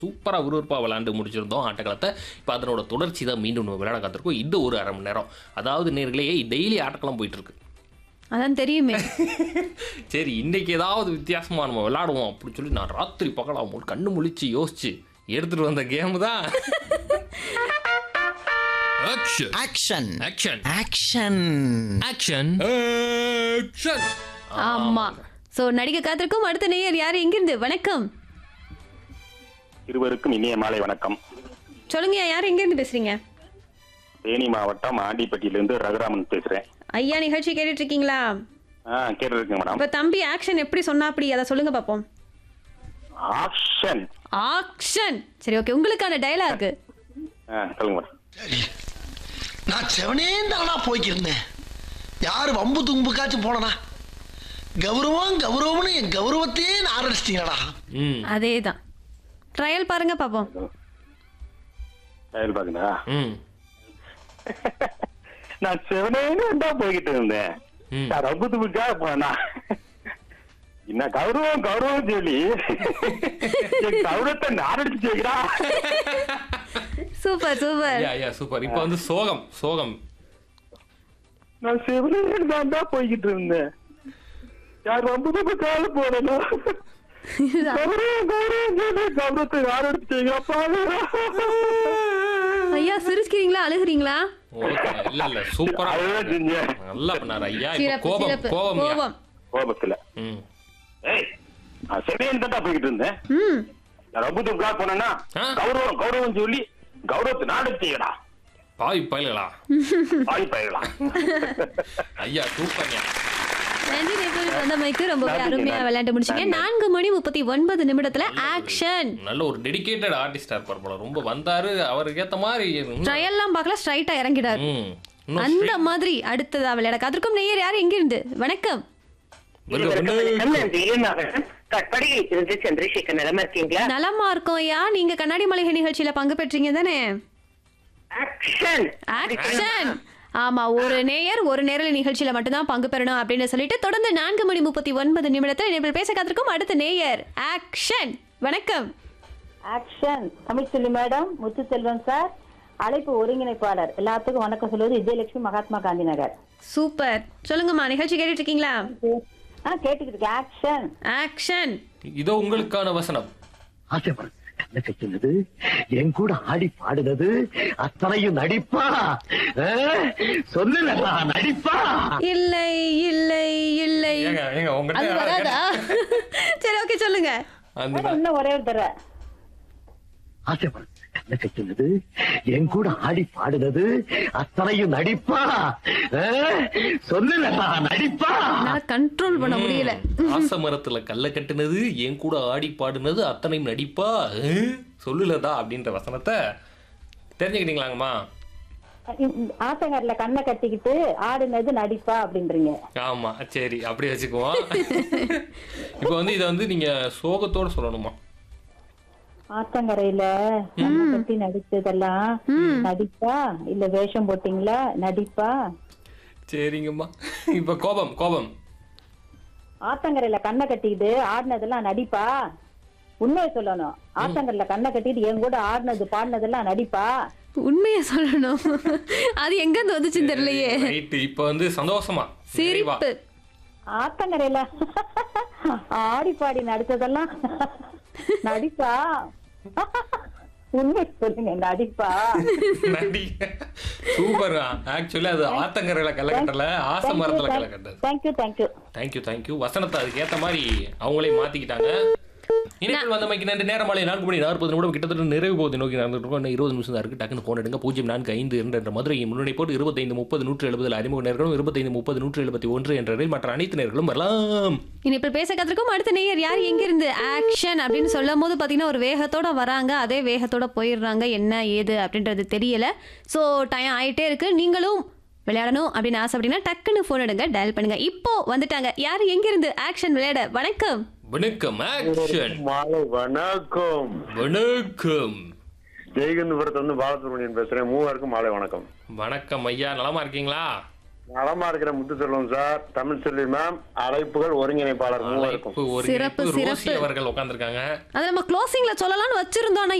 சூப்பராக விறுவிறுப்பாக விளையாண்டு முடிச்சிருந்தோம் ஆட்டக்காலத்தை இப்போ அதனோட தொடர்ச்சி தான் மீண்டும் நம்ம விளையாட காத்திருக்கோம் இது ஒரு அரை மணி நேரம் அதாவது நேர்களே டெய்லி ஆட்டக்களம் போயிட்டு இருக்கு அதான் தெரியுமே சரி இன்னைக்கு ஏதாவது வித்தியாசமா நம்ம விளையாடுவோம் அப்படின்னு சொல்லி நான் ராத்திரி பகலாம் ஒரு கண்ணு முழிச்சு யோசிச்சு எடுத்துட்டு வந்த கேம் தான் action action action action action action ஆமா சோ நடிக்க காத்திருக்கும் அடுத்த நேயர் யாரு எங்கிருந்து வணக்கம் இருவருக்கும் இனிய மாலை வணக்கம் சொல்லுங்க யார் எங்கிருந்து பேசுறீங்க தேனி மாவட்டம் ஆண்டிப்பட்டியிலிருந்து ரகுராமன் பேசுறேன் ஐயா நிகழ்ச்சி கேட்டுட்டு இருக்கீங்களா ஆ கேட்டுருக்கேன் மேடம் இப்ப தம்பி ஆக்ஷன் எப்படி சொன்னா அப்படி அதை சொல்லுங்க பாப்போம் ஆக்ஷன் ஆக்ஷன் சரி ஓகே உங்களுக்கான டயலாக் ஆ சொல்லுங்க மேடம் சரி நான் செவனேந்தானா போய்க்கிருந்தேன் யார் வம்பு தும்புக்காச்சும் போனனா கௌரவம் கௌரவம்னு என் கௌரவத்தையே நான் ஆரம்பிச்சிட்டீங்களா ம் அதேதான் ட்ரையல் பாருங்க பாப்போம் செயல் பாக்குதா ம் நான் செவனேன்னு தான் போய்கிட்டு இருந்தேன் ம். நான் ரொம்ப துப்புக்காக போனா என்ன கௌரவம் கௌரவம் சொல்லி என் கௌரவத்தை நாரடிச்சு செய்கிறா சூப்பர் சூப்பர் ஐயா ஐயா சூப்பர் இப்போ வந்து சோகம் சோகம் நான் செவனேன்னு தான் தான் போய்கிட்டு இருந்தேன் யார் ரொம்ப துப்புக்காக போனா கௌரவம் கௌரவம் சொல்லி கௌரவத்தை நாரடிச்சு செய்கிறா ஐயா சிரிச்சுக்கிறீங்களா அழுகுறீங்களா ஓகே இல்ல இல்ல சூப்பரா அதுதான் செஞ்சேன் நல்லா பண்ணாரு ஐயா இப்போ சிறப்பு கோபம் சிறப்பு கோபம் ஐயா. கோபம் கோபத்துல ம் ஏய் நான் செவனேன்னு தான் போய்கிட்டு இருந்தேன் ம் நான் ரொம்ப துப்புக்காக போனேன்னா ஆ? கௌரவம் கௌரவம் சொல்லி கௌரவத்தை நாரடிச்சு செய்கிறா பாவி பயலுகளா ஆய் பயிரலாம் ஐயா சூப்பர்யா நன்றி நேபர் வந்தமைக்கு ரொம்பவே நன்றி, அருமையா நன்றி. விளையாண்டு முடிச்சீங்க நன்றி. நான்கு மணி முப்பத்தி ஒன்பது நிமிடத்துல ஆக்ஷன் நல்ல ஒரு டெடிகேட்டட் ஆர்டிஸ்டா இருப்பார் போல ரொம்ப வந்தாரு அவருக்கு ஏத்த மாதிரி இன்னும் ட்ரையல்லாம் பார்க்கல ஸ்ட்ரைட்டா இறங்கிடாரு ம், இன்னும் அந்த மாதிரி அடுத்ததா விளையாட காத்திருக்கும் நேயர் யார் எங்கிருந்து வணக்கம் வெள்ளை இருவருக்கும் வெள்ளை. வணக்கம். நான் ஜெயநாதன் கட்படியிலிருந்து சந்திரசேகர் நலமா இருக்கீங்களா நலமா இருக்கோம் ஐயா நீங்க கண்ணாடி மளிகை நிகழ்ச்சியில பங்கு பெற்றீங்க தானே ஆக்ஷன் ஆக்ஷன் ஆமா ஒரு நேயர் ஒரு நேரல நிகழ்ச்சியில மட்டும்தான் பங்கு பெறணும் அப்படின்னு சொல்லிட்டு தொடர்ந்து நான்கு மணி முப்பத்தி ஒன்பது நிமிடத்தில் நீங்கள் பேச காத்திருக்கும் அடுத்த நேயர் ஆக்ஷன் வணக்கம் action Tamilselvi madam Muthuselvan sir அழைப்பு ஒருங்கிணைப்பாளர் எல்லாத்துக்கும் வணக்கம் சொல்வது விஜயலட்சுமி மகாத்மா காந்தி நகர் சூப்பர் சொல்லுங்கம்மா நிகழ்ச்சி கேட்டுட்டு இருக்கீங்களா ஆ கேட்டுக்கிட்டு இருக்கேன் ஆக்ஷன் ஆக்ஷன் இதோ உங்களுக்கான வசனம் ஆசைப்படு கண்ண கட்டினது என் கூட ஆடி பாடுனது அத்தனையும் நடிப்பா சொல்லுலா நடிப்பா இல்லை இல்லை இல்லை ஏங்க ஏங்க அது உங்ககிட்ட வராதா சரி ஓகே சொல்லுங்க அந்த மேடம், இன்னும் ஒரே ஒரு தர ஆசைப்படு கண்ண கட்டினது என் கூட ஆடி பாடுனது அத்தனையும் நடிப்பா சொல்லுலா நடிப்பா என்னால கண்ட்ரோல் பண்ண முடியல ஆசை மரத்துல கல்ல கட்டுனது என் கூட ஆடி பாடுனது அத்தனையும் நடிப்பா அஹ், சொல்லுலதா அப்படின்ற வசனத்தை தெரிஞ்சுக்கிட்டீங்களாங்கம்மா ஆத்தங்கரில் கண்ணை கட்டிக்கிட்டு ஆடுனது நடிப்பா அப்படின்றீங்க ஆமா சரி அப்படியே வச்சுக்குவோம் இப்போ வந்து இதை வந்து நீங்க சோகத்தோட சொல்லணுமா ஆத்தங்கரையில கண்ணை கட்டி நடிச்சதெல்லாம் நடிப்பா இல்ல வேஷம் போட்டீங்களா நடிப்பா சரிங்கம்மா இப்போ கோபம் கோபம் ஆத்தங்கரையில கண்ணை கட்டிக்கிட்டு ஆடினதெல்லாம் நடிப்பா உண்மையை சொல்லணும் ஆத்தங்கரையில கண்ணை கட்டிட்டு என் கூட ஆடினது பாடினதெல்லாம் நடிப்பா உண்மையை சொல்லணும் அது எங்க இருந்து வந்துச்சுன்னு தெரியலையே ரைட்டு இப்போ வந்து சந்தோஷமா நிறைவா. சிரிப்பு ஆத்தங்கரையில ஆடி பாடி நடிச்சதெல்லாம் நடிப்பா உண்மை சொல்லுங்க நடிப்பா நன்றி சூப்பர் ஆக்சுவலி அது ஆத்தங்கரையில கல்லக்கட்டல ஆசை மரத்துல கல்லக்கட்டது தேங்க்யூ தேங்க்யூ தேங்க்யூ தேங்க்யூ வசனத்தை அதுக்கு ஏத்த மாதிரி அவங்களே மாத்திக்கிட்டாங்க இணைப்பில் வந்தமைக்கு நன்றி நேரம் மாலை நான்கு மணி நாற்பது நிமிடம் கிட்டத்தட்ட நிறைவு போகுது நோக்கி நடந்துட்டு இருக்கோம் இன்னும் இருபது நிமிஷம் தான் இருக்கு டக்குன்னு போன் எடுங்க பூஜ்ஜியம் நான்கு ஐந்து இரண்டு என்ற மதுரையை முன்னணி போட்டு இருபத்தைந்து முப்பது நூற்று எழுபதில் அறிமுக நேர்களும் இருபத்தைந்து முப்பது நூற்று எழுபத்தி ஒன்று என்ற எண்ணில் மற்ற அனைத்து நேர்களும் வரலாம் இனி இப்ப பேச காத்திருக்கும் அடுத்த நேயர் யார் எங்க இருந்து ஆக்ஷன் அப்படின்னு சொல்லும் போது பாத்தீங்கன்னா ஒரு வேகத்தோட வராங்க அதே வேகத்தோட போயிடுறாங்க என்ன ஏது அப்படின்றது தெரியல ஸோ டைம் ஆயிட்டே இருக்கு நீங்களும் விளையாடணும் அப்படின்னு ஆசை அப்படின்னா டக்குன்னு ஃபோன் எடுங்க டயல் பண்ணுங்க இப்போ வந்துட்டாங்க யார் எங்க இருந்து ஆக்ஷன் விளையாட வணக்கம் வணக்கம் ஆக்ஷன் மாலை வணக்கம் வணக்கம் ஜெயகந்தபுரத்துல இருந்து பாலசுப்ரமணியன் பேசுறேன் மூவருக்கும் மாலை வணக்கம் வணக்கம் ஐயா நலமா இருக்கீங்களா நலமா இருக்கிற முத்து செல்வம் சார் தமிழ் செல்வி மேம் அழைப்புகள் ஒருங்கிணைப்பாளர் மூவருக்கும் அழைப்பு ஒரு சிறப்பு, ரோசி சிறப்பு. அவர்கள் உட்கார்ந்திருக்காங்க அதை நம்ம க்ளோசிங்ல சொல்லலாம்னு வச்சிருந்தோம் ஆனா